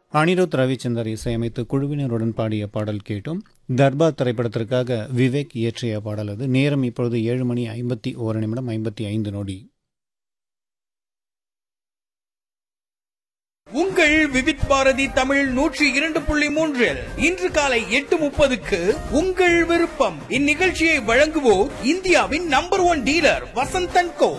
அனிருத் ரவிச்சந்தர் இசையமைத்து குழுவினருடன் பாடிய பாடல் கேட்டோம் தர்பார் திரைப்படத்திற்காக விவேக் இயற்றிய பாடல் அது நேரம் இப்பொழுது ஏழு மணி ஐம்பத்தி ஓரு நிமிடம் ஐம்பத்தி ஐந்து நொடி உங்கள் விவித் பாரதி தமிழ் நூற்றி இரண்டு புள்ளி மூன்றில் இன்று காலை எட்டு முப்பதுக்கு உங்கள் விருப்பம் இந்நிகழ்ச்சியை வழங்குவோர் இந்தியாவின் number one dealer Vasanthan co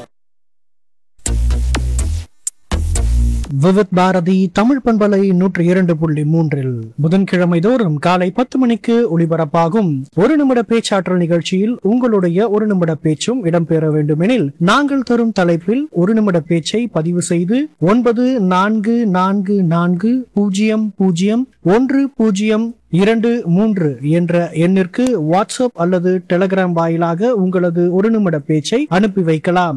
Vividh Bharati Tamil பண்பலை நூற்றி இரண்டு புள்ளி மூன்றில் புதன்கிழமை தோறும் காலை பத்து மணிக்கு ஒளிபரப்பாகும் ஒரு நிமிட பேச்சாற்றல் நிகழ்ச்சியில் உங்களுடைய ஒரு நிமிட பேச்சும் இடம்பெற வேண்டுமெனில் நாங்கள் தரும் தலைப்பில் ஒரு நிமிட பேச்சை பதிவு செய்து ஒன்பது நான்கு நான்கு நான்கு பூஜ்ஜியம் பூஜ்ஜியம் ஒன்று பூஜ்ஜியம் இரண்டு மூன்று என்ற எண்ணிற்கு வாட்ஸ்அப் அல்லது டெலிகிராம் வாயிலாக உங்களது ஒரு நிமிட பேச்சை அனுப்பி வைக்கலாம்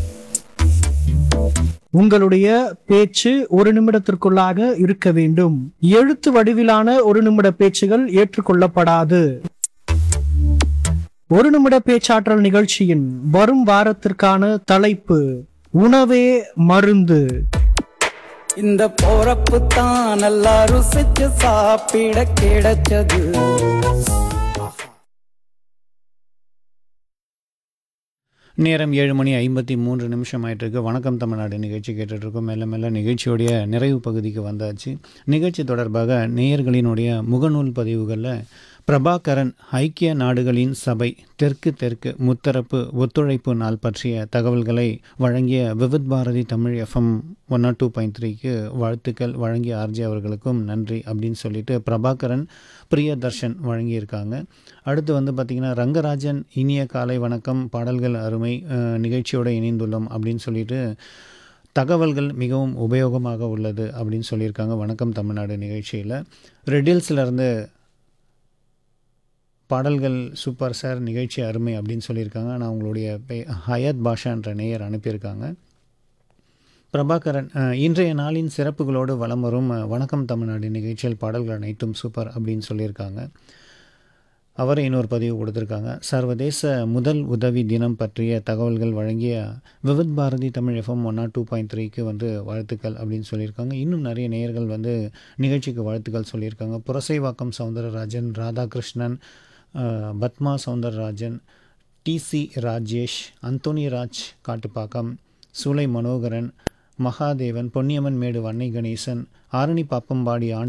உங்களுடைய பேச்சு ஒரு நிமிடத்திற்குள்ளாக இருக்க வேண்டும் எழுத்து வடிவிலான ஒரு நிமிட பேச்சுகள் ஏற்றுக்கொள்ளப்படாது ஒரு நிமிட பேச்சாற்றல் நிகழ்ச்சியின் வரும் வாரத்திற்கான தலைப்பு உணவே மருந்து இந்த போறப்பு தான் நல்லா ருசிச்சு சாப்பிட கிடைச்சது நேரம் ஏழு மணி ஐம்பத்தி மூன்று நிமிஷம் ஆயிட்டு இருக்கு வணக்கம் தமிழ்நாடு நிகழ்ச்சி கேட்டுட்டு இருக்கோம் மெல்ல மெல்ல நிகழ்ச்சியுடைய நிறைவு பகுதிக்கு வந்தாச்சு நிகழ்ச்சி தொடர்பாக நேயர்களினுடைய முகநூல் பதிவுகளில் பிரபாகரன் ஐக்கிய நாடுகளின் சபை தெற்கு தெற்கு முத்தரப்பு ஒத்துழைப்பு நாள் பற்றிய தகவல்களை வழங்கிய Vividh Bharati Tamil FM one naught two point த்ரீக்கு வாழ்த்துக்கள் வழங்கிய ஆர்ஜி அவர்களுக்கும் நன்றி அப்படின்னு சொல்லிட்டு பிரபாகரன் பிரியதர்ஷன் வழங்கியிருக்காங்க அடுத்து வந்து பார்த்திங்கன்னா ரங்கராஜன் இனிய காலை வணக்கம் பாடல்கள் அருமை அஹ், நிகழ்ச்சியோடு இணைந்துள்ளோம் அப்படின்னு சொல்லிட்டு தகவல்கள் மிகவும் உபயோகமாக உள்ளது அப்படின்னு சொல்லியிருக்காங்க வணக்கம் தமிழ்நாடு நிகழ்ச்சியில் ரெடில்ஸ்லேருந்து பாடல்கள் சூப்பர் சார் நிகழ்ச்சி அருமை அப்படின்னு சொல்லியிருக்காங்க நான் உங்களுடைய பே ஹயத் பாஷான்ற நேயர் அனுப்பியிருக்காங்க பிரபாகரன் அஹ், இன்றைய நாளின் சிறப்புகளோடு வலம் வரும் அஹ், வணக்கம் தமிழ்நாடு நிகழ்ச்சியில் பாடல்கள் அனைத்தும் சூப்பர் அப்படின்னு சொல்லியிருக்காங்க அவர் இன்னொரு பதிவு கொடுத்துருக்காங்க சர்வதேச முதல் உதவி தினம் பற்றிய தகவல்கள் வழங்கிய Vividh Bharati Tamil FM one naught two point த்ரீக்கு வந்து வாழ்த்துக்கள் அப்படின்னு சொல்லியிருக்காங்க இன்னும் நிறைய நேயர்கள் வந்து நிகழ்ச்சிக்கு வாழ்த்துக்கள் சொல்லியிருக்காங்க புரசைவாக்கம் சவுந்தரராஜன் ராதாகிருஷ்ணன் அஹ், பத்மா சவுந்தரராஜன் டிசி ராஜேஷ் அந்தோனி ராஜ் காட்டுப்பாக்கம் சூலை மனோகரன் மகாதேவன் பொன்னியம்மன் மேடு வன்னை கணேசன் ஆரணி பாப்பம்பாடி ஆண்டு